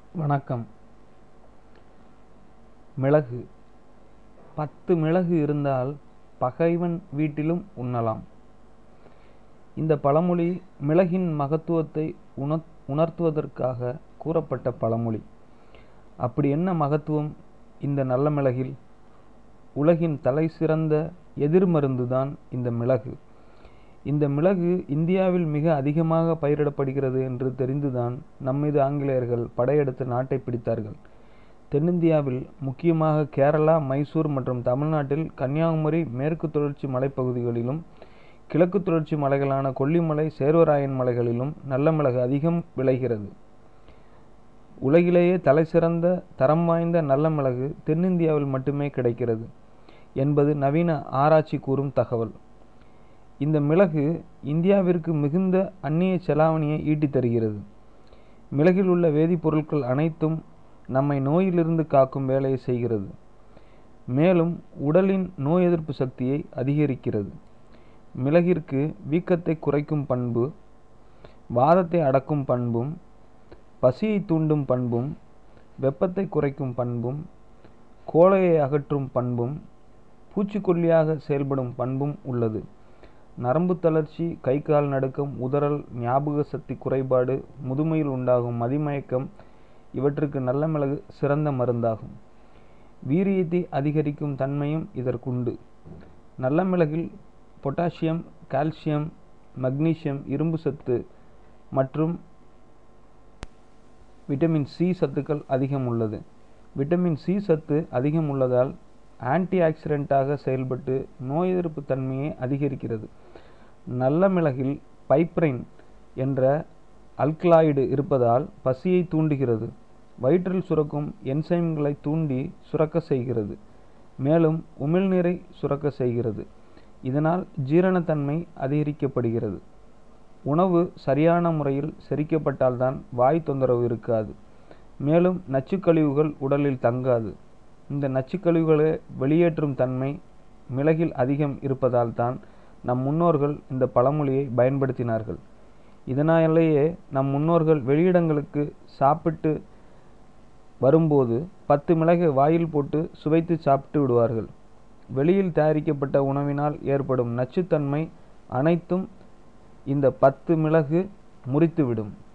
வணக்கம் மிளகு பத்து மிளகு இருந்தால் பகைவன் வீட்டிலும் உண்ணலாம் இந்த பழமொழி மிளகின் மகத்துவத்தை உணர் உணர்த்துவதற்காக கூறப்பட்ட பழமொழி அப்படி என்ன மகத்துவம் இந்த நல்ல மிளகில் உலகின் தலைசிறந்த எதிர்மருந்துதான் இந்த மிளகு இந்த மிளகு இந்தியாவில் மிக அதிகமாக பயிரிடப்படுகிறது என்று தெரிந்துதான் நம்மீது ஆங்கிலேயர்கள் படையெடுத்து நாட்டை பிடித்தார்கள் தென்னிந்தியாவில் முக்கியமாக கேரளா மைசூர் மற்றும் தமிழ்நாட்டில் கன்னியாகுமரி மேற்கு தொடர்ச்சி மலைப்பகுதிகளிலும் கிழக்கு தொடர்ச்சி மலைகளான கொல்லிமலை சேர்வராயன் மலைகளிலும் நல்ல மிளகு அதிகம் விளைகிறது உலகிலேயே தலைசிறந்த தரம் வாய்ந்த நல்ல மிளகு தென்னிந்தியாவில் மட்டுமே கிடைக்கிறது என்பது நவீன ஆராய்ச்சி கூறும் தகவல் இந்த மிளகு இந்தியாவிற்கு மிகுந்த அந்நிய செலாவணியை ஈட்டித் தருகிறது மிளகில் உள்ள வேதிப்பொருட்கள் அனைத்தும் நம்மை நோயிலிருந்து காக்கும் வேலையை செய்கிறது மேலும் உடலின் நோய் எதிர்ப்பு சக்தியை அதிகரிக்கிறது மிளகிற்கு வீக்கத்தை குறைக்கும் பண்பு வாதத்தை அடக்கும் பண்பும் பசியை தூண்டும் பண்பும் வெப்பத்தை குறைக்கும் பண்பும் கோழையை அகற்றும் பண்பும் பூச்சிக்கொல்லியாக செயல்படும் பண்பும் உள்ளது நரம்பு தளர்ச்சி கை கால் நடுக்கம் உதறல் ஞாபக சக்தி குறைபாடு முதுமையில் உண்டாகும் மதிமயக்கம் இவற்றுக்கு நல்ல மிளகு சிறந்த மருந்தாகும் வீரியத்தை அதிகரிக்கும் தன்மையும் இதற்குண்டு நல்ல மிளகில் பொட்டாசியம் கால்சியம் மக்னீசியம் இரும்பு சத்து மற்றும் விட்டமின் சி சத்துக்கள் அதிகம் உள்ளது விட்டமின் சி சத்து அதிகம் உள்ளதால் ஆன்டி ஆக்சிடென்ட்டாக செயல்பட்டு நோய் எதிர்ப்பு தன்மையை அதிகரிக்கிறது நல்ல மிளகில் பைப்ரைன் என்ற அல்கலாய்டு இருப்பதால் பசியை தூண்டுகிறது வயிற்றில் சுரக்கும் என்சைம்களை தூண்டி சுரக்க செய்கிறது மேலும் உமிழ்நீரை சுரக்க செய்கிறது இதனால் ஜீரணத்தன்மை அதிகரிக்கப்படுகிறது உணவு சரியான முறையில் செரிக்கப்பட்டால்தான் வாய் தொந்தரவு இருக்காது மேலும் நச்சுக்கழிவுகள் உடலில் தங்காது இந்த நச்சுக்கழிவுகளை வெளியேற்றும் தன்மை மிளகில் அதிகம் இருப்பதால் தான் நம் முன்னோர்கள் இந்த பழமொழியை பயன்படுத்தினார்கள் இதனாலேயே நம் முன்னோர்கள் வெளியிடங்களுக்கு சாப்பிட்டு வரும்போது பத்து மிளகை வாயில் போட்டு சுவைத்து சாப்பிட்டு விடுவார்கள் வெளியில் தயாரிக்கப்பட்ட உணவினால் ஏற்படும் நச்சுத்தன்மை அனைத்தும் இந்த பத்து மிளகு முறித்துவிடும்